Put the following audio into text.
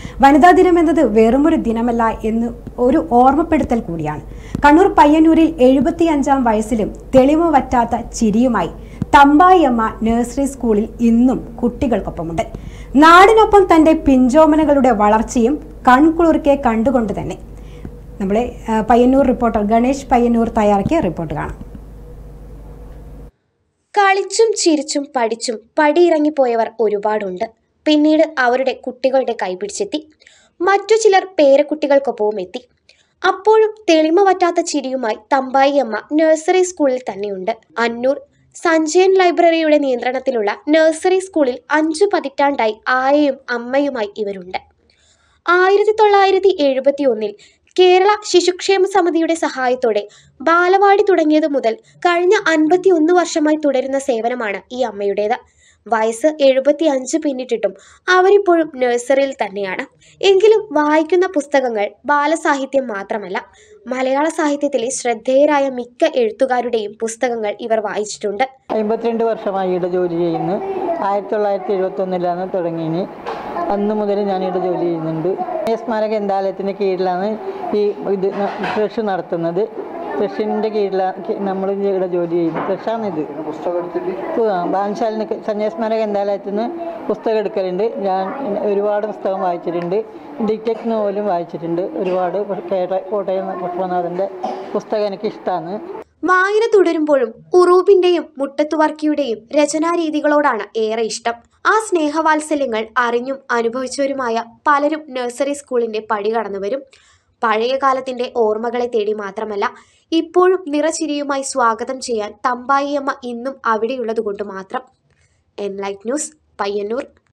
വനിതാ ദിനം എന്നത് വെറുമൊരു ദിനമല്ല എന്ന് ഒരു ഓർമ്മപ്പെടുത്തൽ കൂടിയാണ് കണ്ണൂർ പയ്യന്നൂരിൽ എഴുപത്തിയഞ്ചാം വയസ്സിലും തെളിവ് വറ്റാത്ത ചിരിയുമായി തമ്പായി അമ്മ നഴ്സറി സ്കൂളിൽ ഇന്നും കുട്ടികൾക്കൊപ്പമുണ്ട് നാടിനൊപ്പം തന്റെ പിഞ്ചോമനകളുടെ വളർച്ചയും കൺകുളിർക്കെ കണ്ടുകൊണ്ട് തന്നെ നമ്മളെ ആ, പയ്യന്നൂർ റിപ്പോർട്ടർ ഗണേഷ് പയ്യന്നൂർ തയ്യാറാക്കിയ റിപ്പോർട്ട് കാണാം കളിച്ചും ചിരിച്ചും പഠിച്ചും പടിയിറങ്ങിപ്പോയവർ ഒരുപാടുണ്ട് പിന്നീട് അവരുടെ കുട്ടികളുടെ കൈപിടിച്ചെത്തി മറ്റു ചിലർ പേരക്കുട്ടികൾക്കൊപ്പവും എത്തി അപ്പോഴും തെളിമ പറ്റാത്ത ചിരിയുമായി തമ്പായി അമ്മ നഴ്സറി സ്കൂളിൽ തന്നെയുണ്ട് അന്നൂർ സഞ്ജയൻ ലൈബ്രറിയുടെ നിയന്ത്രണത്തിലുള്ള നഴ്സറി സ്കൂളിൽ അഞ്ചു പതിറ്റാണ്ടായി ആയയും അമ്മയുമായി ഇവരുണ്ട് ആയിരത്തി തൊള്ളായിരത്തി എഴുപത്തി ഒന്നിൽ കേരള ശിശുക്ഷേമ സമിതിയുടെ സഹായത്തോടെ ബാലവാടി തുടങ്ങിയത് മുതൽ കഴിഞ്ഞ അൻപത്തി ഒന്ന് വർഷമായി തുടരുന്ന സേവനമാണ് ഈ അമ്മയുടേത് വയസ്സ് എഴുപത്തി അഞ്ച് പിന്നിട്ടിട്ടും അവരിപ്പോഴും നഴ്സറിയിൽ തന്നെയാണ് എങ്കിലും വായിക്കുന്ന പുസ്തകങ്ങൾ ബാലസാഹിത്യം മാത്രമല്ല മലയാള സാഹിത്യത്തിലെ ശ്രദ്ധേയരായ മിക്ക എഴുത്തുകാരുടെയും പുസ്തകങ്ങൾ ഇവർ വായിച്ചിട്ടുണ്ട് അമ്പത്തിരണ്ട് വർഷമായി ഇവിടെ ജോലി ചെയ്യുന്നു ആയിരത്തി തൊള്ളായിരത്തി എഴുപത്തി ഒന്നിലാണ് തുടങ്ങിയത് അന്ന് മുതൽ ഞാൻ ഇവിടെ ജോലി ചെയ്യുന്നുണ്ട് ഈ സ്മാരക ഗ്രന്ഥാലയത്തിൻ്റെ കീഴിലാണ് ഈ ഇത് ന- കൃഷി നടത്തുന്നത് കൃഷിൻ്റെ കീഴിലാണ് നമ്മൾ ഇവിടെ ജോലി ചെയ്യുന്നത് കൃഷിയാണിത് ബാൻശാലിന് സന്യാസ്മാരക ഗ്രന്ഥാലയത്തിൽ നിന്ന് പുസ്തകം എടുക്കലുണ്ട് ഞാൻ ഒരുപാട് പുസ്തകം വായിച്ചിട്ടുണ്ട് ഡിറ്റക്ട് നോവലും വായിച്ചിട്ടുണ്ട് ഒരുപാട് കേര- കോട്ടയം പുഷ്പനാഥൻ്റെ പുസ്തകം എനിക്ക് ഇഷ്ടമാണ് വായന തുടരുമ്പോഴും ഉറൂബിന്റെയും മുട്ടത്തുവർക്കിയുടെയും രചനാരീതികളോടാണ് ഏറെ ഇഷ്ടം ആ സ്നേഹവാത്സല്യങ്ങൾ അറിഞ്ഞും അനുഭവിച്ചവരുമായ പലരും നഴ്സറി സ്കൂളിന്റെ പടി കടന്നുവരും പഴയ കാലത്തിന്റെ ഓർമ്മകളെ തേടി മാത്രമല്ല ഇപ്പോഴും നിറചിരിയുമായി സ്വാഗതം ചെയ്യാൻ തമ്പായിയമ്മ ഇന്നും അവിടെയുള്ളതുകൊണ്ട് മാത്രം എൻലൈറ്റ് ന്യൂസ് പയ്യന്നൂർ